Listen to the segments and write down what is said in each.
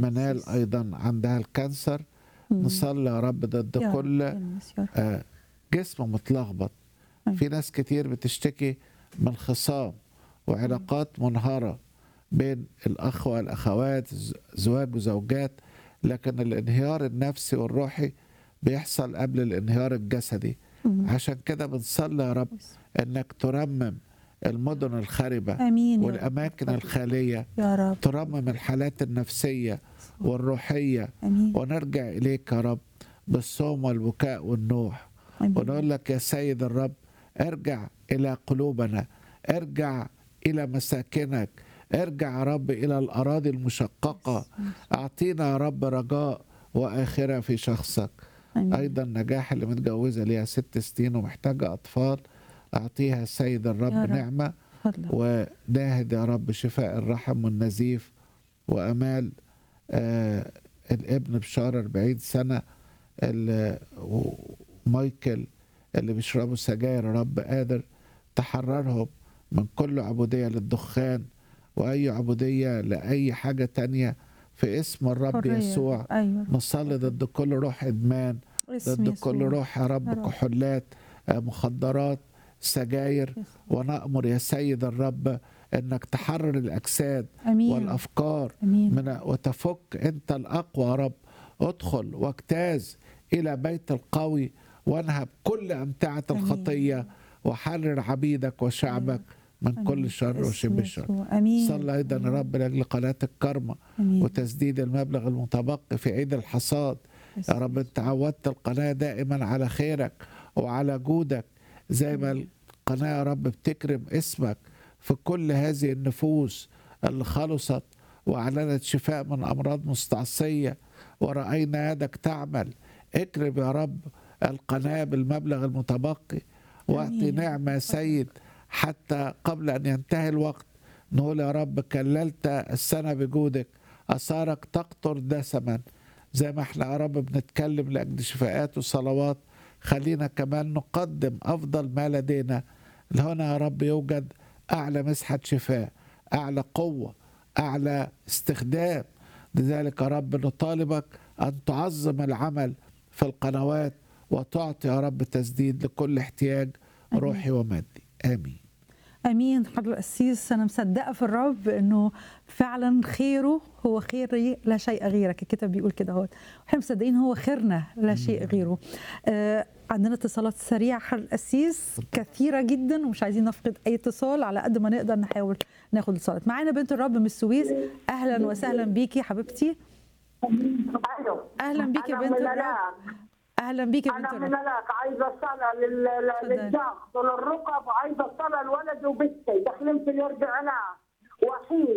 منال ايضا عندها الكانسر مم. نصلي يا رب ضد يا رب، كل يلمس يا رب. آه، جسم متلخبط أيوة. في ناس كتير بتشتكي من خصام وعلاقات منهارة بين الأخ والأخوات ز- زواج وزوجات لكن الانهيار النفسي والروحي بيحصل قبل الانهيار الجسدي مم. عشان كده بنصلي يا رب انك ترمم المدن الخربة امين يا رب. والأماكن الخالية يا رب ترمم الحالات النفسية والروحية امين ونرجع إليك يا رب بالصوم والبكاء والنوح امين ونقول لك يا سيد الرب ارجع إلى قلوبنا ارجع إلى مساكنك ارجع يا رب إلى الأراضي المشققة أعطينا يا رب رجاء وآخرة في شخصك امين أيضا نجاح اللي متجوزة ليها ست سنين ومحتاجة أطفال أعطيها السيد الرب يا رب. نعمة فضلك وناهد يا رب شفاء الرحم والنزيف وأمال آه الابن بشار 40 سنة ال- ومايكل اللي بيشربوا سجاير يا رب قادر تحررهم من كل عبودية للدخان وأي عبودية لأي حاجة تانية في اسم الرب حرية. يسوع ايوه نصلي ضد كل روح إدمان اسم ضد يسوع. كل روح يا رب يا رب. كحولات آه، مخدرات سجاير يسوع. ونأمر يا سيد الرب انك تحرر الاجساد امين والافكار امين من وتفك انت الاقوى يا رب ادخل واجتاز الى بيت القوي وانهب كل امتعه آمين. الخطيه وحرر عبيدك وشعبك من آمين. كل شر اسم وشبه الشر يسوع. امين صلى ايضا يا رب لاجل قناه الكرمه امين وتسديد المبلغ المتبقي في عيد الحصاد يا رب انت عودت القناه دائما على خيرك وعلى جودك زي ما القناه يا رب بتكرم اسمك في كل هذه النفوس اللي خلصت واعلنت شفاء من امراض مستعصيه وراينا يدك تعمل اكرم يا رب القناه بالمبلغ المتبقي واعطي آمين. نعمه يا سيد حتى قبل ان ينتهي الوقت نقول يا رب كللت السنه بجودك اثارك تقطر دسما زي ما احنا يا رب بنتكلم لاجل شفاءات وصلوات خلينا كمان نقدم افضل ما لدينا هنا يا رب يوجد اعلى مسحه شفاء اعلى قوه اعلى استخدام لذلك يا رب نطالبك ان تعظم العمل في القنوات وتعطي يا رب تسديد لكل احتياج آمين. روحي ومادي امين امين حضر القسيس انا مصدقه في الرب انه فعلا خيره هو خيري لا شيء غيرك الكتاب بيقول كده اهوت واحنا مصدقين هو خيرنا لا شيء غيره آه عندنا اتصالات سريعه حضر القسيس كثيره جدا ومش عايزين نفقد اي اتصال على قد ما نقدر نحاول ناخد اتصالات معانا بنت الرب من السويس اهلا وسهلا بيكي حبيبتي ايوه اهلا بيكي يا أنا بنت من الرب ملاك. اهلا بيكي يا انا بنت من الرب ملاك عايزه الصلاه لل- اتفضلي. للضغط وللركب وعايزه الصلاه لولدي وبنتي داخلين في الاربعينات وحيد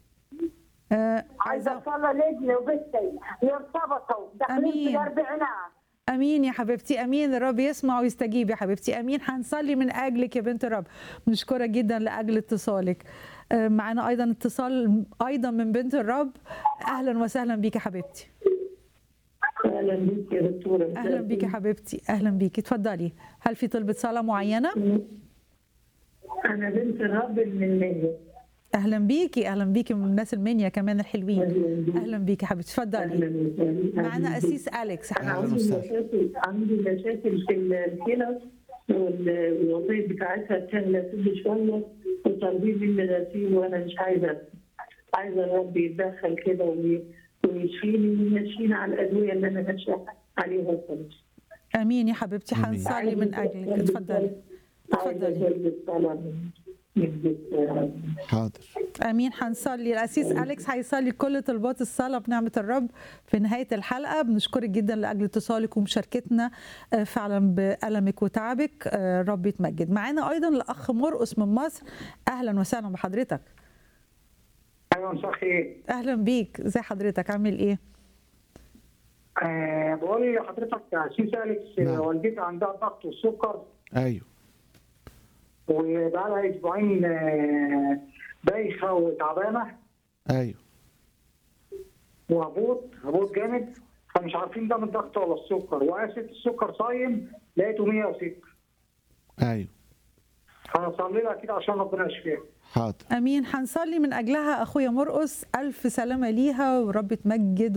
آه عايزه عايزه الصلاه لابني وبنتي اللي ارتبطوا داخلين أمين. في الاربعينات امين يا حبيبتي امين الرب يسمع ويستجيب يا حبيبتي امين هنصلي من اجلك يا بنت الرب مشكوره جدا لاجل اتصالك آه، معانا ايضا اتصال ايضا من بنت الرب اهلا وسهلا بيك يا حبيبتي اهلا بيك يا دكتوره اهلا بيك يا حبيبتي اهلا بيكي اتفضلي هل في طلبه صلاه معينه انا بنت الرب من المنيا اهلا بيكي اهلا بيكي من الناس المنيا كمان الحلوين اهلا بيك اهلا بيكي يا حبيبتي اتفضلي اهلا وسهلا معانا أهلاً بيك. اسيس اليكس انا أهلاً عندي وسهلاً. مشاكل عندي مشاكل في الكلى وال- والوظائف بتاعتها بتغلى كل شويه وطالبين مني غسيل وانا مش عايزه عايزه الرب يتدخل كده وي- ويشفيني ويمشيني على الادويه اللي انا ماشيه عليها خالص امين يا حبيبتي آمين. هنصلي من اجلك اتفضلي عايزه اتفضلي. جلد الصلاه من من الدكتور. حاضر امين هنصلي الاسيس اليكس هيصلي كل طلبات الصلاه بنعمه الرب في نهايه الحلقه بنشكرك جدا لاجل اتصالك ومشاركتنا آه، فعلا بالمك وتعبك آه، الرب يتمجد معانا ايضا الاخ مرقس من مصر اهلا وسهلا بحضرتك ايوه مساء الخير اهلا بيك ازي حضرتك عامل ايه أه بقول لحضرتك يا سيس اليكس نعم. آه، والدتي عندها ضغط والسكر ايوه وبقى لها اسبوعين آه، بايخه وتعبانه ايوه وهبوط هبوط جامد فمش عارفين ده من الضغط ولا السكر وقاست السكر صايم لقيته 106 ايوه فصلي لها كده عشان ربنا يشفيها حاضر امين هنصلي من اجلها اخويا مرقس الف سلامه ليها ورب تمجد